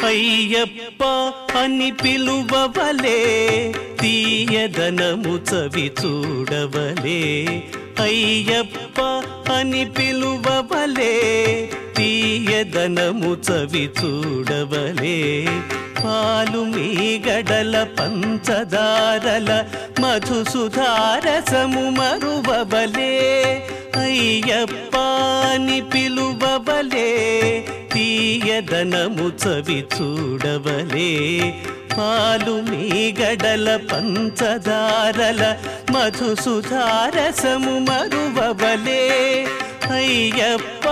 అయ్యప్ప అని పిలువవలే తీయదనము చవి చూడవలే అయ్యప్ప అని పిలువవలే తీయదనము చవి చూడవలే పాలు మీ గడల పంచదారల మధుసుధారసము మరువబలే అయ్యప్ప అని పిలువబలే తీయదనము చవి చూడవలే పాలు మీ గడల పంచదారల మధుసుధారసము మరువబలే అయ్యప్ప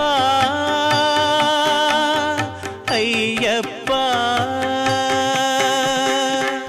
అయ్యప్ప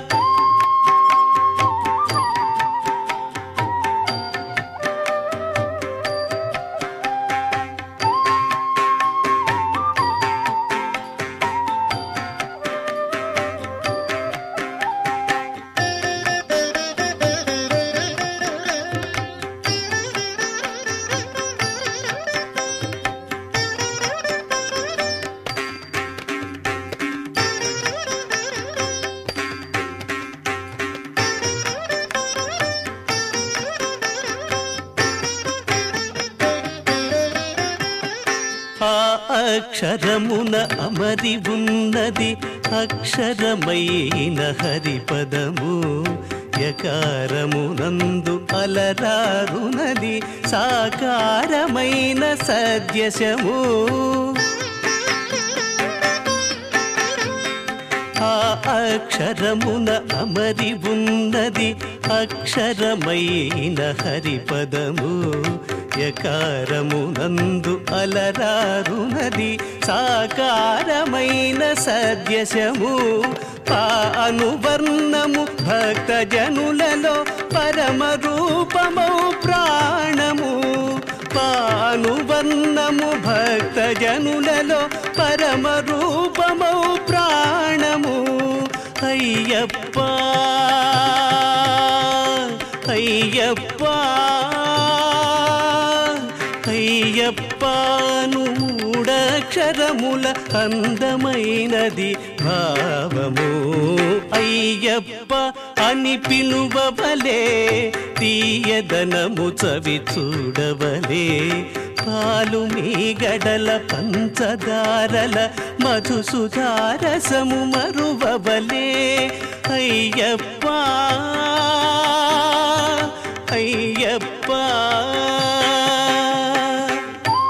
ఆ అక్షరమున అమరి ఉన్నది అక్షరమైన హరిపదము యకారమునందు అలరారునది సాకారమైన సద్యశము ఆ అక్షరమున అమరి ఉన్నది అక్షరమైన హరిపదము యకారమునందు అలరారునది సాకారమైన సద్యశము పానువర్ణము భక్తజనులలో పరమ రూపమౌ ప్రాణము పానువర్ణము భక్తజనులలో పరమ రూపమౌ ప్రాణము అయ్యప్ప అయ్యప్ప అయ్యప్పను మూడక్షరముల అందమైనది భావము అయ్యప్ప అని పిలువవలే తీయదనము చవి చూడవలే పాలు మీ గడల పంచదారల మధుసుధారసము మరువవలే అయ్యప్ప అయ్యప్ప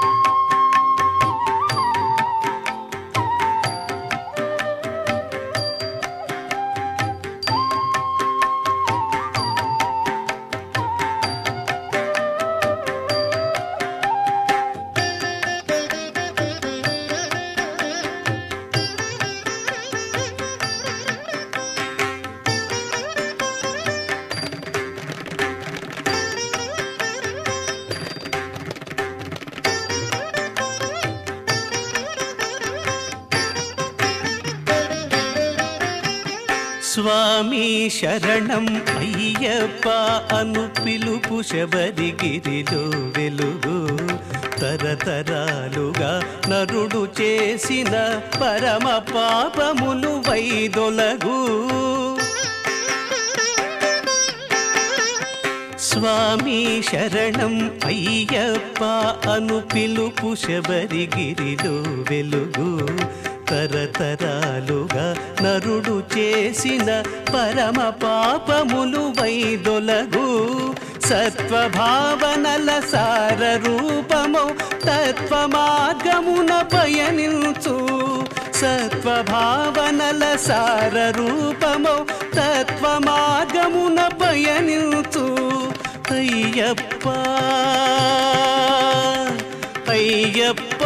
స్వామి శరణం అయ్యప్ప అను పిలుపు శబరిగిరిలో వెలుగు తరతరాలుగా నరుడు చేసిన పరమ పాపములు వైదొలగు స్వామి శరణం అయ్యప్ప అను పిలుపు శబరిగిరిలో వెలుగు తరతరాలుగా నరుడు చేసిన పరమ పాపములు వైదొలగు సత్వభావనల సార రూపము తత్వ మార్గమున పయనించు సత్వభావనల సార రూపము తత్వ మార్గమున పయనించు అయ్యప్ప అయ్యప్ప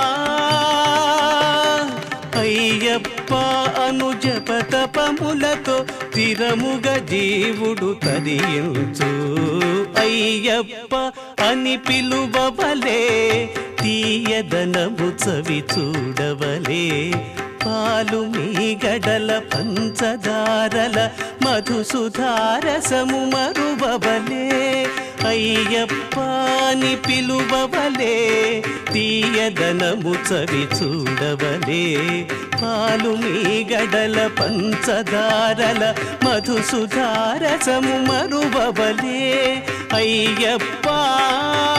అయ్యప్ప అను జపతపములతో తిరముగ జీవుడు తరియించు అయ్యప్ప అని పిలువవలే తీయదనము చవి చూడవలే పాలు మీ గడల పంచదారల మధుసుధారసము మరువబలే అయ్యప్ప అని పిలువవలే తీయదనము చవి చూడవలే పాలు మీ గడల పంచదారల మధుసుధారసము మరువవలే అయ్యప్ప